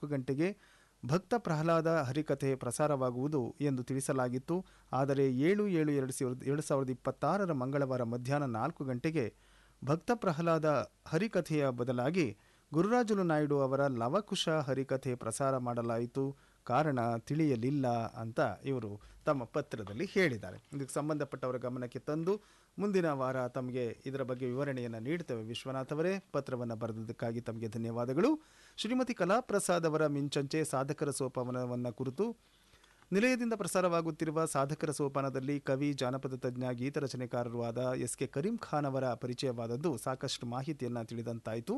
ನಾಲ್ಕು ಗಂಟೆಗೆ ಭಕ್ತ ಪ್ರಹ್ಲಾದ ಹರಿಕಥೆ ಪ್ರಸಾರವಾಗುವುದು ಎಂದು ತಿಳಿಸಲಾಗಿತ್ತು ಆದರೆ ಏಳು ಏಳು ಎರಡು ಸಾವಿರದ ಎರಡು ಸಾವಿರದ ಇಪ್ಪತ್ತಾರರ ಮಂಗಳವಾರ ಮಧ್ಯಾಹ್ನ ನಾಲ್ಕು ಗಂಟೆಗೆ ಭಕ್ತ ಪ್ರಹ್ಲಾದ ಹರಿಕಥೆಯ ಬದಲಾಗಿ ಗುರುರಾಜುಲು ನಾಯ್ಡು ಅವರ ಲವಕುಶ ಹರಿಕಥೆ ಪ್ರಸಾರ ಮಾಡಲಾಯಿತು ಕಾರಣ ತಿಳಿಯಲಿಲ್ಲ ಅಂತ ಇವರು ತಮ್ಮ ಪತ್ರದಲ್ಲಿ ಹೇಳಿದ್ದಾರೆ ಇದಕ್ಕೆ ಸಂಬಂಧಪಟ್ಟವರ ಗಮನಕ್ಕೆ ತಂದು ಮುಂದಿನ ವಾರ ತಮಗೆ ಇದರ ಬಗ್ಗೆ ವಿವರಣೆಯನ್ನು ನೀಡ್ತೇವೆ ವಿಶ್ವನಾಥ್ ಅವರೇ ಪತ್ರವನ್ನು ಬರೆದದಕ್ಕಾಗಿ ತಮಗೆ ಧನ್ಯವಾದಗಳು ಶ್ರೀಮತಿ ಕಲಾಪ್ರಸಾದ್ ಅವರ ಮಿಂಚಂಚೆ ಸಾಧಕರ ಸೋಪಾನವನ್ನು ಕುರಿತು ನಿಲಯದಿಂದ ಪ್ರಸಾರವಾಗುತ್ತಿರುವ ಸಾಧಕರ ಸೋಪಾನದಲ್ಲಿ ಕವಿ ಜಾನಪದ ತಜ್ಞ ಗೀತ ರಚನೆಕಾರರೂ ಆದ ಎಸ್ ಕೆ ಕರೀಂ ಖಾನ್ ಅವರ ಪರಿಚಯವಾದದ್ದು ಸಾಕಷ್ಟು ಮಾಹಿತಿಯನ್ನು ತಿಳಿದಂತಾಯಿತು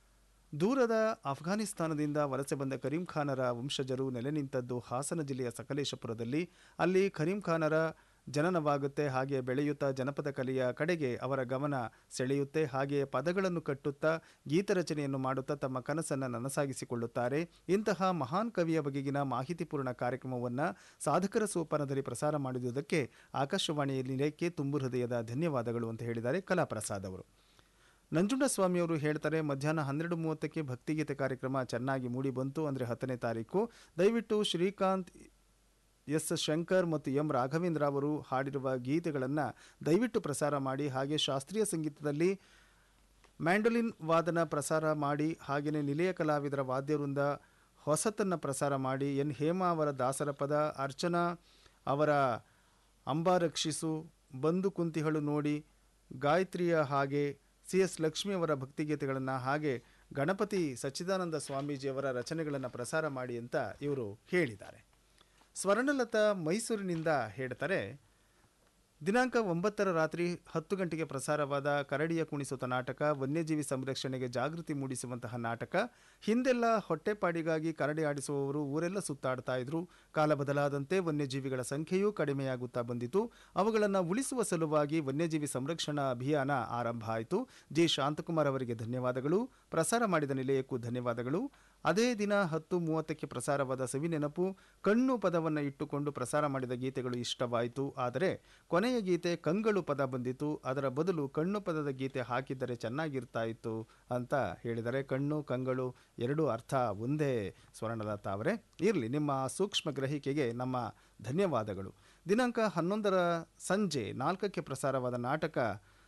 ದೂರದ ಅಫ್ಘಾನಿಸ್ತಾನದಿಂದ ವಲಸೆ ಬಂದ ಕರೀಂ ಖಾನರ ವಂಶಜರು ನೆಲೆ ನಿಂತದ್ದು ಹಾಸನ ಜಿಲ್ಲೆಯ ಸಕಲೇಶಪುರದಲ್ಲಿ ಅಲ್ಲಿ ಕರೀಂ ಖಾನರ ಜನನವಾಗುತ್ತೆ ಹಾಗೆ ಬೆಳೆಯುತ್ತಾ ಜನಪದ ಕಲೆಯ ಕಡೆಗೆ ಅವರ ಗಮನ ಸೆಳೆಯುತ್ತೆ ಹಾಗೆಯೇ ಪದಗಳನ್ನು ಕಟ್ಟುತ್ತಾ ಗೀತರಚನೆಯನ್ನು ಮಾಡುತ್ತಾ ತಮ್ಮ ಕನಸನ್ನು ನನಸಾಗಿಸಿಕೊಳ್ಳುತ್ತಾರೆ ಇಂತಹ ಮಹಾನ್ ಕವಿಯ ಬಗೆಗಿನ ಮಾಹಿತಿಪೂರ್ಣ ಕಾರ್ಯಕ್ರಮವನ್ನು ಸಾಧಕರ ಸೋಪಾನದಲ್ಲಿ ಪ್ರಸಾರ ಮಾಡಿದುದಕ್ಕೆ ಆಕಾಶವಾಣಿಯ ನಿಲಯಕ್ಕೆ ತುಂಬು ಹೃದಯದ ಧನ್ಯವಾದಗಳು ಅಂತ ಹೇಳಿದ್ದಾರೆ ಕಲಾಪ್ರಸಾದ್ ಅವರು ನಂಜುಂಡಸ್ವಾಮಿಯವರು ಹೇಳ್ತಾರೆ ಮಧ್ಯಾಹ್ನ ಹನ್ನೆರಡು ಮೂವತ್ತಕ್ಕೆ ಭಕ್ತಿಗೀತೆ ಕಾರ್ಯಕ್ರಮ ಚೆನ್ನಾಗಿ ಮೂಡಿ ಬಂತು ಅಂದರೆ ಹತ್ತನೇ ತಾರೀಕು ದಯವಿಟ್ಟು ಶ್ರೀಕಾಂತ್ ಎಸ್ ಶಂಕರ್ ಮತ್ತು ಎಂ ರಾಘವೇಂದ್ರ ಅವರು ಹಾಡಿರುವ ಗೀತೆಗಳನ್ನು ದಯವಿಟ್ಟು ಪ್ರಸಾರ ಮಾಡಿ ಹಾಗೆ ಶಾಸ್ತ್ರೀಯ ಸಂಗೀತದಲ್ಲಿ ಮ್ಯಾಂಡೋಲಿನ್ ವಾದನ ಪ್ರಸಾರ ಮಾಡಿ ಹಾಗೆಯೇ ನಿಲಯ ಕಲಾವಿದರ ವಾದ್ಯವೃಂದ ಹೊಸತನ್ನು ಪ್ರಸಾರ ಮಾಡಿ ಎನ್ ಹೇಮಾ ಅವರ ದಾಸರ ಪದ ಅರ್ಚನಾ ಅವರ ಅಂಬಾ ರಕ್ಷಿಸು ಬಂದು ಕುಂತಿಗಳು ನೋಡಿ ಗಾಯತ್ರಿಯ ಹಾಗೆ ಸಿ ಎಸ್ ಲಕ್ಷ್ಮಿ ಅವರ ಭಕ್ತಿಗೀತೆಗಳನ್ನು ಹಾಗೆ ಗಣಪತಿ ಸಚ್ಚಿದಾನಂದ ಸ್ವಾಮೀಜಿಯವರ ರಚನೆಗಳನ್ನು ಪ್ರಸಾರ ಮಾಡಿ ಅಂತ ಇವರು ಹೇಳಿದ್ದಾರೆ ಸ್ವರ್ಣಲತಾ ಮೈಸೂರಿನಿಂದ ಹೇಳ್ತಾರೆ ದಿನಾಂಕ ಒಂಬತ್ತರ ರಾತ್ರಿ ಹತ್ತು ಗಂಟೆಗೆ ಪ್ರಸಾರವಾದ ಕರಡಿಯ ಕುಣಿಸುತ್ತ ನಾಟಕ ವನ್ಯಜೀವಿ ಸಂರಕ್ಷಣೆಗೆ ಜಾಗೃತಿ ಮೂಡಿಸುವಂತಹ ನಾಟಕ ಹಿಂದೆಲ್ಲ ಹೊಟ್ಟೆಪಾಡಿಗಾಗಿ ಕರಡಿ ಆಡಿಸುವವರು ಊರೆಲ್ಲ ಸುತ್ತಾಡ್ತಾ ಇದ್ರು ಕಾಲ ಬದಲಾದಂತೆ ವನ್ಯಜೀವಿಗಳ ಸಂಖ್ಯೆಯೂ ಕಡಿಮೆಯಾಗುತ್ತಾ ಬಂದಿತು ಅವುಗಳನ್ನು ಉಳಿಸುವ ಸಲುವಾಗಿ ವನ್ಯಜೀವಿ ಸಂರಕ್ಷಣಾ ಅಭಿಯಾನ ಆರಂಭ ಆಯಿತು ಜಿ ಶಾಂತಕುಮಾರ್ ಅವರಿಗೆ ಧನ್ಯವಾದಗಳು ಪ್ರಸಾರ ಮಾಡಿದ ನಿಲಯಕ್ಕೂ ಧನ್ಯವಾದಗಳು ಅದೇ ದಿನ ಹತ್ತು ಮೂವತ್ತಕ್ಕೆ ಪ್ರಸಾರವಾದ ಸವಿನೆನಪು ಕಣ್ಣು ಪದವನ್ನು ಇಟ್ಟುಕೊಂಡು ಪ್ರಸಾರ ಮಾಡಿದ ಗೀತೆಗಳು ಇಷ್ಟವಾಯಿತು ಆದರೆ ಕೊನೆಯ ಗೀತೆ ಕಂಗಳು ಪದ ಬಂದಿತು ಅದರ ಬದಲು ಕಣ್ಣು ಪದದ ಗೀತೆ ಹಾಕಿದ್ದರೆ ಚೆನ್ನಾಗಿರ್ತಾ ಇತ್ತು ಅಂತ ಹೇಳಿದರೆ ಕಣ್ಣು ಕಂಗಳು ಎರಡೂ ಅರ್ಥ ಒಂದೇ ಸ್ವರ್ಣಲತಾ ಅವರೇ ಇರಲಿ ನಿಮ್ಮ ಸೂಕ್ಷ್ಮ ಗ್ರಹಿಕೆಗೆ ನಮ್ಮ ಧನ್ಯವಾದಗಳು ದಿನಾಂಕ ಹನ್ನೊಂದರ ಸಂಜೆ ನಾಲ್ಕಕ್ಕೆ ಪ್ರಸಾರವಾದ ನಾಟಕ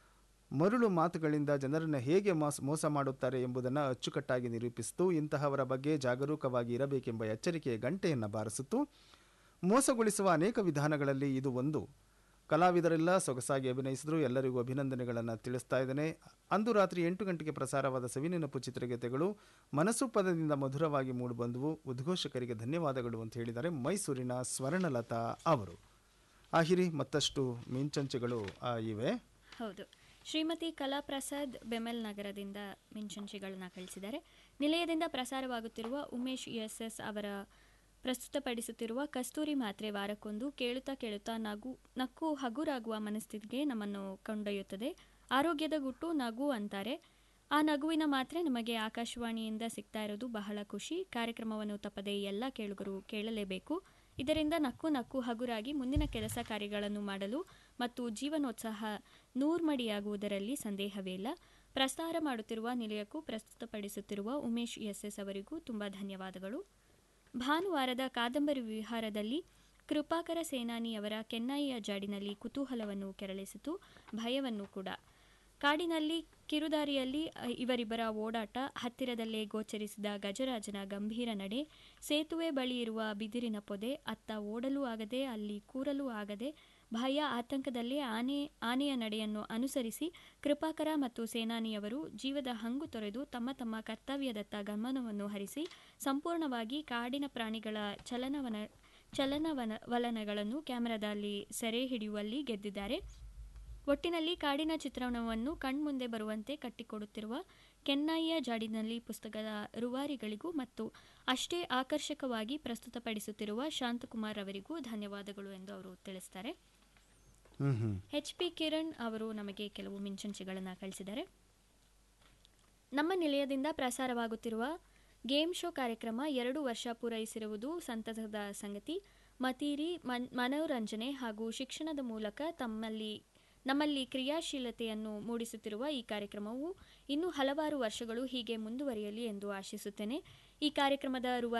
ಮರುಳು ಮಾತುಗಳಿಂದ ಜನರನ್ನು ಹೇಗೆ ಮೋಸ ಮೋಸ ಮಾಡುತ್ತಾರೆ ಎಂಬುದನ್ನು ಅಚ್ಚುಕಟ್ಟಾಗಿ ನಿರೂಪಿಸಿತು ಇಂತಹವರ ಬಗ್ಗೆ ಜಾಗರೂಕವಾಗಿ ಇರಬೇಕೆಂಬ ಎಚ್ಚರಿಕೆಯ ಗಂಟೆಯನ್ನು ಬಾರಿಸಿತು ಮೋಸಗೊಳಿಸುವ ಅನೇಕ ವಿಧಾನಗಳಲ್ಲಿ ಇದು ಒಂದು ಕಲಾವಿದರೆಲ್ಲ ಸೊಗಸಾಗಿ ಅಭಿನಯಿಸಿದ್ರು ಎಲ್ಲರಿಗೂ ಅಭಿನಂದನೆಗಳನ್ನು ತಿಳಿಸ್ತಾ ಇದ್ದೇನೆ ಅಂದು ರಾತ್ರಿ ಎಂಟು ಗಂಟೆಗೆ ಪ್ರಸಾರವಾದ ಸವಿನೆನಪು ಚಿತ್ರಗೀತೆಗಳು ಮನಸ್ಸು ಪದದಿಂದ ಮಧುರವಾಗಿ ಮೂಡಿಬಂದವು ಉದ್ಘೋಷಕರಿಗೆ ಧನ್ಯವಾದಗಳು ಅಂತ ಹೇಳಿದ್ದಾರೆ ಮೈಸೂರಿನ ಸ್ವರ್ಣಲತಾ ಅವರು ಆಹಿರಿ ಮತ್ತಷ್ಟು ಮಿಂಚಂಚೆಗಳು ಆ, ಇವೆ ಹೌದು ಶ್ರೀಮತಿ ಕಲಾಪ್ರಸಾದ್ ಬೆಮೆಲ್ ನಗರದಿಂದ ಮಿಂಚಂಚಿಗಳನ್ನ ಕಳಿಸಿದ್ದಾರೆ ನಿಲಯದಿಂದ ಪ್ರಸಾರವಾಗುತ್ತಿರುವ ಉಮೇಶ್ ಎಸ್ ಎಸ್ ಅವರ ಪ್ರಸ್ತುತಪಡಿಸುತ್ತಿರುವ ಕಸ್ತೂರಿ ಮಾತ್ರೆ ವಾರಕ್ಕೊಂದು ಕೇಳುತ್ತಾ ಕೇಳುತ್ತಾ ನಗು ನಕ್ಕು ಹಗುರಾಗುವ ಮನಸ್ಥಿತಿಗೆ ನಮ್ಮನ್ನು ಕೊಂಡೊಯ್ಯುತ್ತದೆ ಆರೋಗ್ಯದ ಗುಟ್ಟು ನಗು ಅಂತಾರೆ ಆ ನಗುವಿನ ಮಾತ್ರೆ ನಮಗೆ ಆಕಾಶವಾಣಿಯಿಂದ ಸಿಗ್ತಾ ಇರೋದು ಬಹಳ ಖುಷಿ ಕಾರ್ಯಕ್ರಮವನ್ನು ತಪ್ಪದೆ ಎಲ್ಲ ಕೇಳುಗರು ಕೇಳಲೇಬೇಕು ಇದರಿಂದ ನಕ್ಕು ನಕ್ಕು ಹಗುರಾಗಿ ಮುಂದಿನ ಕೆಲಸ ಕಾರ್ಯಗಳನ್ನು ಮಾಡಲು ಮತ್ತು ಜೀವನೋತ್ಸಾಹ ನೂರ್ಮಡಿಯಾಗುವುದರಲ್ಲಿ ಸಂದೇಹವೇ ಇಲ್ಲ ಪ್ರಸಾರ ಮಾಡುತ್ತಿರುವ ನಿಲಯಕ್ಕೂ ಪ್ರಸ್ತುತಪಡಿಸುತ್ತಿರುವ ಉಮೇಶ್ ಎಸ್ ಎಸ್ ಅವರಿಗೂ ತುಂಬ ಧನ್ಯವಾದಗಳು ಭಾನುವಾರದ ಕಾದಂಬರಿ ವಿಹಾರದಲ್ಲಿ ಕೃಪಾಕರ ಸೇನಾನಿಯವರ ಕೆನ್ನಾಯಿಯ ಜಾಡಿನಲ್ಲಿ ಕುತೂಹಲವನ್ನು ಕೆರಳಿಸಿತು ಭಯವನ್ನು ಕೂಡ ಕಾಡಿನಲ್ಲಿ ಕಿರುದಾರಿಯಲ್ಲಿ ಅ, ಇವರಿಬ್ಬರ ಓಡಾಟ ಹತ್ತಿರದಲ್ಲೇ ಗೋಚರಿಸಿದ ಗಜರಾಜನ ಗಂಭೀರ ನಡೆ ಸೇತುವೆ ಬಳಿ ಇರುವ ಬಿದಿರಿನ ಪೊದೆ ಅತ್ತ ಓಡಲೂ ಆಗದೆ ಅಲ್ಲಿ ಕೂರಲೂ ಆಗದೆ ಭಯ ಆತಂಕದಲ್ಲೇ ಆನೆ ಆನೆಯ ನಡೆಯನ್ನು ಅನುಸರಿಸಿ ಕೃಪಾಕರ ಮತ್ತು ಸೇನಾನಿಯವರು ಜೀವದ ಹಂಗು ತೊರೆದು ತಮ್ಮ ತಮ್ಮ ಕರ್ತವ್ಯದತ್ತ ಗಮನವನ್ನು ಹರಿಸಿ ಸಂಪೂರ್ಣವಾಗಿ ಕಾಡಿನ ಪ್ರಾಣಿಗಳ ಚಲನವನ ಚಲನವನ ವಲನಗಳನ್ನು ಕ್ಯಾಮೆರಾದಲ್ಲಿ ಸೆರೆ ಹಿಡಿಯುವಲ್ಲಿ ಗೆದ್ದಿದ್ದಾರೆ ಒಟ್ಟಿನಲ್ಲಿ ಕಾಡಿನ ಚಿತ್ರಣವನ್ನು ಕಣ್ಮುಂದೆ ಬರುವಂತೆ ಕಟ್ಟಿಕೊಡುತ್ತಿರುವ ಕೆನ್ನಾಯಿಯ ಜಾಡಿನಲ್ಲಿ ಪುಸ್ತಕದ ರೂವಾರಿಗಳಿಗೂ ಮತ್ತು ಅಷ್ಟೇ ಆಕರ್ಷಕವಾಗಿ ಪ್ರಸ್ತುತಪಡಿಸುತ್ತಿರುವ ಶಾಂತಕುಮಾರ್ ಅವರಿಗೂ ಧನ್ಯವಾದಗಳು ಎಂದು ಅವರು ತಿಳಿಸ್ತಾರೆ ಹ್ಮ್ ಹ್ಮ್ ಎಚ್ ಪಿ ಕಿರಣ್ ಅವರು ನಮಗೆ ಕೆಲವು ಮಿಂಚಂಚಿಗಳನ್ನು ಕಳಿಸಿದ್ದಾರೆ ನಮ್ಮ ನಿಲಯದಿಂದ ಪ್ರಸಾರವಾಗುತ್ತಿರುವ ಗೇಮ್ ಶೋ ಕಾರ್ಯಕ್ರಮ ಎರಡು ವರ್ಷ ಪೂರೈಸಿರುವುದು ಸಂತಸದ ಸಂಗತಿ ಮತೀರಿ ಮನ್ ಮನೋರಂಜನೆ ಹಾಗೂ ಶಿಕ್ಷಣದ ಮೂಲಕ ತಮ್ಮಲ್ಲಿ ನಮ್ಮಲ್ಲಿ ಕ್ರಿಯಾಶೀಲತೆಯನ್ನು ಮೂಡಿಸುತ್ತಿರುವ ಈ ಕಾರ್ಯಕ್ರಮವು ಇನ್ನೂ ಹಲವಾರು ವರ್ಷಗಳು ಹೀಗೆ ಮುಂದುವರಿಯಲಿ ಎಂದು ಆಶಿಸುತ್ತೇನೆ ಈ ಕಾರ್ಯಕ್ರಮದ ರೂವಾರಿ